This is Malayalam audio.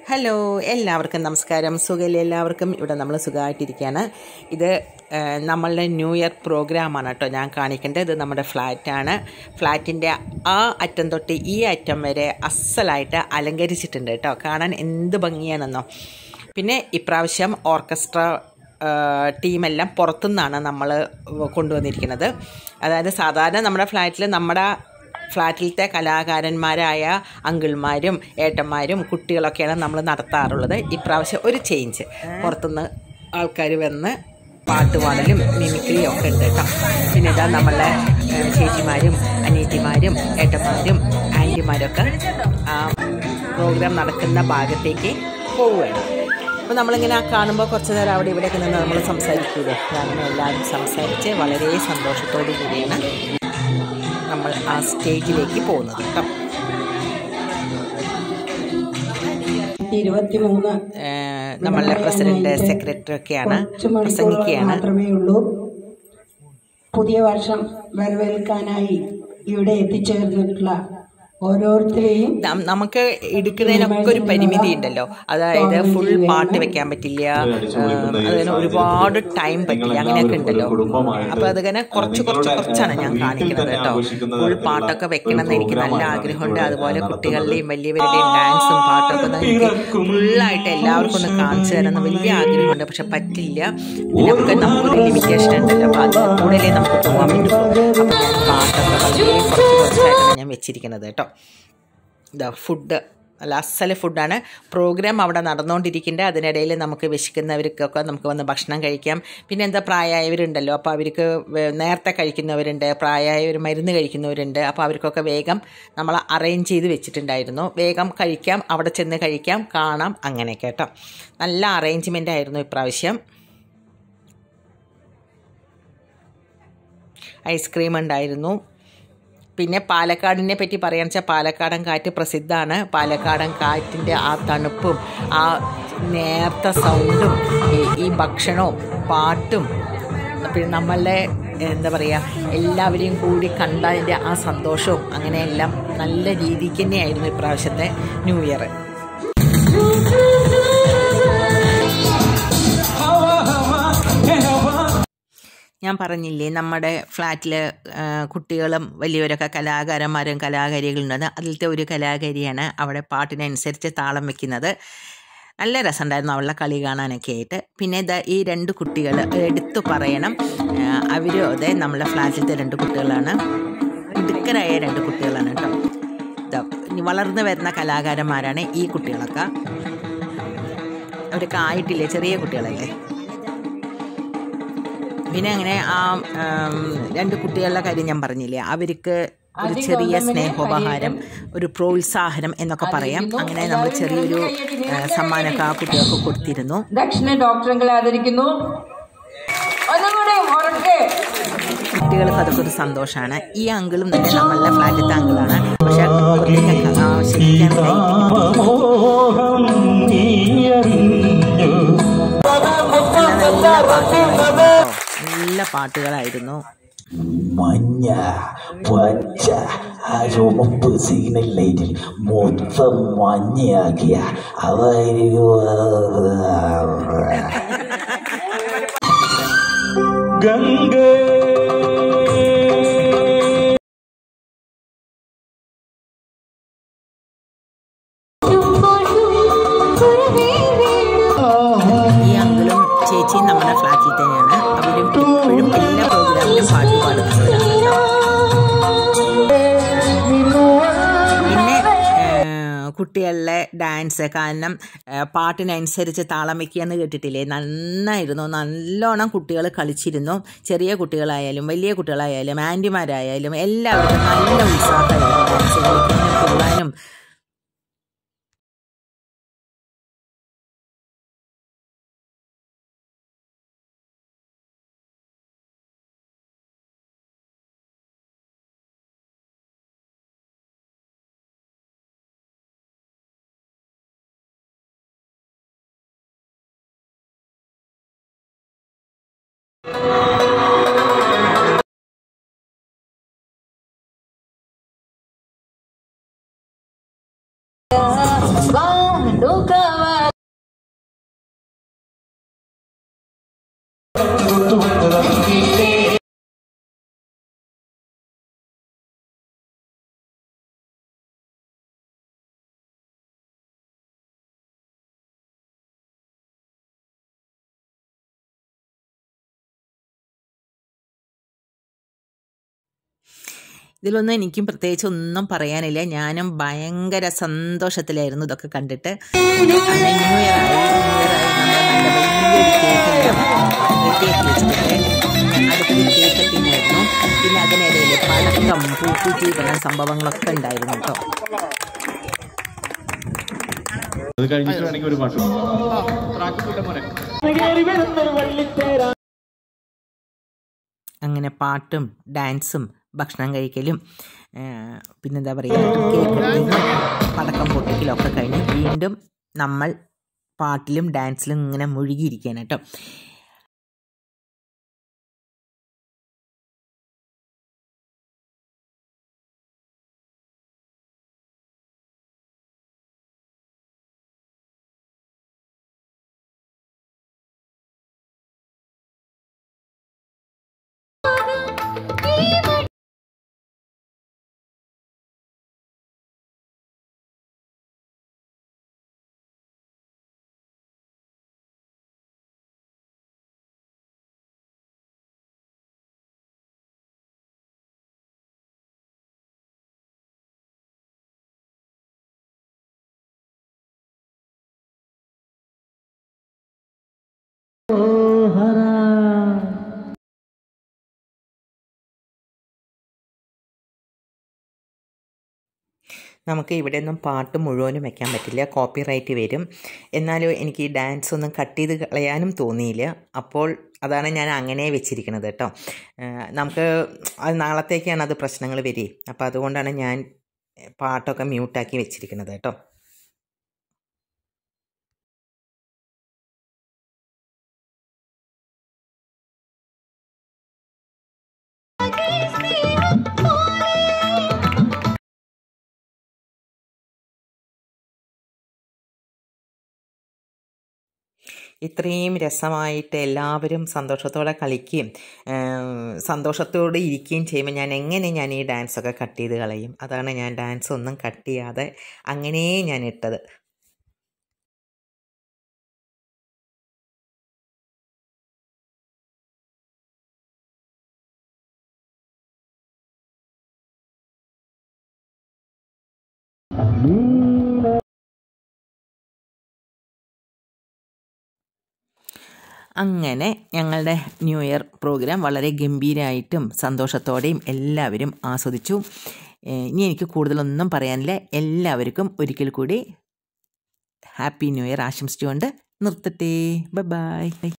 ഹലോ എല്ലാവർക്കും നമസ്കാരം സുഖമില്ല എല്ലാവർക്കും ഇവിടെ നമ്മൾ സുഖമായിട്ടിരിക്കുകയാണ് ഇത് ഏഹ്, നമ്മളുടെ ന്യൂ ഇയർ പ്രോഗ്രാമാണ് കേട്ടോ ഞാൻ കാണിക്കേണ്ടത് ഇത് നമ്മുടെ ഫ്ലാറ്റാണ് ഫ്ലാറ്റിൻ്റെ ആ അറ്റം തൊട്ട് ഈ അറ്റം വരെ അസലായിട്ട് അലങ്കരിച്ചിട്ടുണ്ട് കേട്ടോ കാണാൻ എന്ത് ഭംഗിയാണെന്നോ പിന്നെ ഇപ്രാവശ്യം ഓർക്കസ്ട്ര ഏഹ്, ടീമെല്ലാം പുറത്തുനിന്നാണ് നമ്മൾ കൊണ്ടുവന്നിരിക്കുന്നത് അതായത് സാധാരണ നമ്മുടെ ഫ്ലാറ്റിൽ നമ്മുടെ ഫ്ലാറ്റിലത്തെ കലാകാരന്മാരായ അങ്കിൾമാരും ഏട്ടന്മാരും കുട്ടികളൊക്കെയാണ് നമ്മൾ നടത്താറുള്ളത് ഇപ്രാവശ്യം ഒരു ചേഞ്ച് പുറത്തുനിന്ന് ആൾക്കാർ വന്ന് പാട്ട് പാടലും മിമിക്രിയും ഒക്കെ ഉണ്ട് കേട്ടോ പിന്നെ ഇതാ നമ്മളെ ഏഹ്, ചേച്ചിമാരും അനിയത്തിമാരും ഏട്ടന്മാരും ആൻറ്റിമാരൊക്കെ ആ പ്രോഗ്രാം നടക്കുന്ന ഭാഗത്തേക്ക് പോവുകയാണ് അപ്പോൾ നമ്മളിങ്ങനെ കാണുമ്പോൾ കുറച്ച് നേരം അവിടെ ഇവിടെയൊക്കെ നിന്ന് നമ്മൾ സംസാരിക്കൂലേ അങ്ങനെ എല്ലാവരും സംസാരിച്ച് വളരെ സന്തോഷത്തോടു കൂടിയാണ് നമ്മൾ ആ സ്റ്റേജിലേക്ക് പോകുന്നത് കേട്ടോ ഇരുപത്തിമൂന്ന് ഏഹ് നമ്മളുടെ പ്രസിഡന്റ് സെക്രട്ടറി ഒക്കെയാണ് കുറച്ച് മണിക്കൂറുകൾ പ്രസംഗിക്കുകയാണ് മാത്രമേ ഉള്ളൂ പുതിയ വർഷം വരവേൽക്കാനായി ഇവിടെ എത്തിച്ചേർന്നിട്ടുള്ള ഓരോരുത്തരെയും നം- നമുക്ക് എടുക്കുന്നതിനൊക്കെ ഒരു പരിമിതി ഉണ്ടല്ലോ അതായത് ഫുൾ പാട്ട് വെക്കാൻ പറ്റില്ല ഏഹ് അതിന് ഒരുപാട് ടൈം പറ്റില്ല അങ്ങനെയൊക്കെ ഉണ്ടല്ലോ അപ്പൊ അതിങ്ങനെ കുറച്ച് കുറച്ച് കുറച്ചാണ് ഞാൻ കാണിക്കുന്നത് കേട്ടോ ഫുൾ പാട്ടൊക്കെ വെക്കണം എന്ന് എനിക്ക് നല്ല ആഗ്രഹമുണ്ട് അതുപോലെ കുട്ടികളുടെയും വലിയവരുടെയും ഡാൻസും പാട്ടൊക്കെ ഒന്ന് എനിക്ക് ഫുള്ളായിട്ട് എല്ലാവർക്കും ഒന്ന് കാണിച്ചു തരണം വലിയ ആഗ്രഹമുണ്ട് പക്ഷെ പറ്റില്ല ഇതിനൊക്കെ നമുക്കൊരു ലിമിറ്റേഷൻ ഉണ്ടല്ലോ അപ്പൊ അതിന് കൂടുതലേ നമുക്ക് പോകാൻ പറ്റുള്ളൂ അപ്പൊ ഞാൻ പാട്ടൊക്കെ വളരെ കുറച്ച് കുറച്ചായിട്ടാണ് ഞാൻ വെച്ചിരിക്കുന്നത് കേട്ടോ ഇതാ ഫുഡ് നല്ല അസല് ഫുഡാണ് പ്രോഗ്രാം അവിടെ നടന്നുകൊണ്ടിരിക്കുന്നുണ്ട് അതിനിടയിൽ നമുക്ക് വിശക്കുന്നവർക്കൊക്കെ നമുക്ക് വന്ന് ഭക്ഷണം കഴിക്കാം പിന്നെ എന്താ പ്രായമായവരുണ്ടല്ലോ അപ്പോൾ അവർക്ക് വേ- നേരത്തെ കഴിക്കുന്നവരുണ്ട് പ്രായമായവർ മരുന്ന് കഴിക്കുന്നവരുണ്ട് അപ്പോൾ അവർക്കൊക്കെ വേഗം നമ്മൾ അറേഞ്ച് ചെയ്ത് വെച്ചിട്ടുണ്ടായിരുന്നു വേഗം കഴിക്കാം അവിടെ ചെന്ന് കഴിക്കാം കാണാം അങ്ങനെ കേട്ടോ നല്ല അറേഞ്ച്മെൻ്റ് ആയിരുന്നു ഇപ്രാവശ്യം ഐസ്ക്രീം ഉണ്ടായിരുന്നു പിന്നെ പാലക്കാടിനെ പറ്റി പറയാന്ന് വെച്ചാൽ പാലക്കാടൻ കാറ്റ് പ്രസിദ്ധമാണ് പാലക്കാടൻ കാറ്റിൻ്റെ ആ തണുപ്പും ആ നേർത്ത സൗണ്ടും ഈ- ഈ ഭക്ഷണവും പാട്ടും പിന്നെ നമ്മളുടെ എന്താ പറയുക എല്ലാവരെയും കൂടി കണ്ടതിൻ്റെ ആ സന്തോഷവും അങ്ങനെയെല്ലാം നല്ല രീതിക്ക് തന്നെയായിരുന്നു ഇപ്രാവശ്യത്തെ ന്യൂ ഇയർ ഞാൻ പറഞ്ഞില്ലേ നമ്മുടെ ഫ്ലാറ്റിൽ കുട്ടികളും വലിയവരൊക്കെ കലാകാരന്മാരും കലാകാരികളുണ്ടെന്ന് അതിലത്തെ ഒരു കലാകാരിയാണ് അവിടെ പാട്ടിനനുസരിച്ച് താളം വെക്കുന്നത് നല്ല രസമുണ്ടായിരുന്നു അവളുടെ കളി കാണാനൊക്കെ ആയിട്ട് പിന്നെ ഇതാ ഈ രണ്ട് കുട്ടികൾ എടുത്തു പറയണം അവരും അതെ നമ്മളെ ഫ്ലാറ്റിലത്തെ രണ്ട് കുട്ടികളാണ് മിടുക്കരായ രണ്ട് കുട്ടികളാണ് കേട്ടോ ഇതാ ഇനി വളർന്നു വരുന്ന കലാകാരന്മാരാണ് ഈ കുട്ടികളൊക്കെ അവരൊക്കെ ആയിട്ടില്ലേ ചെറിയ കുട്ടികളല്ലേ പിന്നെ അങ്ങനെ ആ ഉം, രണ്ട് കുട്ടികളുടെ കാര്യം ഞാൻ പറഞ്ഞില്ലേ അവർക്ക് ഒരു ചെറിയ സ്നേഹോപഹാരം ഒരു പ്രോത്സാഹനം എന്നൊക്കെ പറയാം അങ്ങനെ നമ്മൾ ചെറിയൊരു ആ, സമ്മാനമൊക്കെ ആ കുട്ടികൾക്ക് കൊടുത്തിരുന്നു ദക്ഷിണ ഡോക്ടറുകളെ ആദരിക്കുന്നു ഒന്നും കൂടി ഉറക്കെ കുട്ടികൾക്ക് അതൊക്കെ ഒരു സന്തോഷമാണ് ഈ അങ്കിളും തന്നെ നമ്മളുടെ ഫ്ലാറ്റിലത്തെ അങ്കിളാണ് പക്ഷെ കുട്ടിക്ക് ആ ശരിക്കാൻ നല്ല പാട്ടുകളായിരുന്നു നല്ല പാട്ടുകളായിരുന്നു മഞ്ഞ പച്ച ആ ചുമപ്പ് സിഗ്നൽ ലൈറ്റിൽ മൊത്തം മഞ്ഞയാക്കിയ അതായിരിക്കും ഗംഗ ഈ അങ്കിളും ചേച്ചിയും നമ്മുടെ ഫ്ലാറ്റിൽ തന്നെയാണ് അവരും ഇപ്പോഴും എല്ലാ പ്രോഗ്രാമിലും പാട്ട് പാടുന്നവരാണ് കേട്ടോ. പിന്നെ ഏഹ്, കുട്ടികളിലെ ഡാൻസ് കാരണം ഏഹ്, പാട്ടിനനുസരിച്ച് താളം വയ്ക്കുക എന്ന് കേട്ടിട്ടില്ലേ നന്നായിരുന്നു നല്ലോണം കുട്ടികൾ കളിച്ചിരുന്നു ചെറിയ കുട്ടികളായാലും വലിയ കുട്ടികളായാലും ആൻറ്റിമാരായാലും എല്ലാവർക്കും നല്ല ഉത്സാഹമായിരുന്നു ഡാൻസ് കളിക്കാനും തുള്ളാനും വാ ഇതിലൊന്നും എനിക്കും പ്രത്യേകിച്ച് ഒന്നും പറയാനില്ല ഞാനും ഭയങ്കര സന്തോഷത്തിലായിരുന്നു ഇതൊക്കെ കണ്ടിട്ട് അങ്ങനെ ന്യൂ ഇയർ ആയി ന്യൂ ഇയർ ആയി നമ്മൾ നല്ല വലിയൊരു കേക്ക് റെഡിയാക്കി വെച്ചിട്ടുണ്ട് അടുത്തത് കേക്ക് കട്ടിങ് ആയിരുന്നു പിന്നെ അതിനിടയിൽ പടക്കം പൂക്കുറ്റി സംഭവങ്ങളൊക്കെ ഉണ്ടായിരുന്നു കേട്ടോ അത് കഴിഞ്ഞിട്ട് വേണമെങ്കിൽ ഒരു പാട്ട് അങ്ങനെ പാട്ടും ഡാൻസും ഭക്ഷണം കഴിക്കലും ആ, പിന്നെന്താ പറയുക കേക്ക് കട്ടിങ്ങും പടക്കം പൊട്ടിക്കലും ഒക്കെ കഴിഞ്ഞ് വീണ്ടും നമ്മൾ പാട്ടിലും ഡാൻസിലും ഇങ്ങനെ മുഴുകിയിരിക്കുകയാണ് കേട്ടോ നമുക്ക് ഇവിടെ ഒന്നും പാട്ട് മുഴുവനും വെക്കാൻ പറ്റില്ല കോപ്പി റൈറ്റ് വരും എന്നാലും എനിക്ക് ഈ ഡാൻസ് ഒന്നും കട്ട് ചെയ്ത് കളയാനും തോന്നിയില്ല അപ്പോൾ അതാണ് ഞാൻ അങ്ങനെ വെച്ചിരിക്കുന്നത് കേട്ടോ ഏഹ് നമുക്ക് അത് നാളത്തേക്കാണ് അത് പ്രശ്നങ്ങൾ വരിക അപ്പോൾ അതുകൊണ്ടാണ് ഞാൻ പാട്ടൊക്കെ മ്യൂട്ടാക്കി വെച്ചിരിക്കുന്നത് കേട്ടോ ഇത്രയും രസമായിട്ട് എല്ലാവരും സന്തോഷത്തോടെ കളിക്കുകയും ഏഹ്, സന്തോഷത്തോടെ ഇരിക്കുകയും ചെയ്യുമ്പോൾ ഞാൻ എങ്ങനെ ഞാൻ ഈ ഡാൻസൊക്കെ കട്ട് ചെയ്ത് കളയും അതാണ് ഞാൻ ഡാൻസ് ഒന്നും കട്ട് ചെയ്യാതെ അങ്ങനെ ഞാൻ ഇട്ടത് അങ്ങനെ ഞങ്ങളുടെ ന്യൂ ഇയർ പ്രോഗ്രാം വളരെ ഗംഭീരമായിട്ടും സന്തോഷത്തോടെയും എല്ലാവരും ആസ്വദിച്ചു ഏഹ് ഇനി എനിക്ക് കൂടുതലൊന്നും പറയാനില്ല എല്ലാവർക്കും ഒരിക്കൽ കൂടി ഹാപ്പി ന്യൂ ഇയർ ആശംസിച്ചുകൊണ്ട് നിർത്തട്ടെ ബൈ ബൈ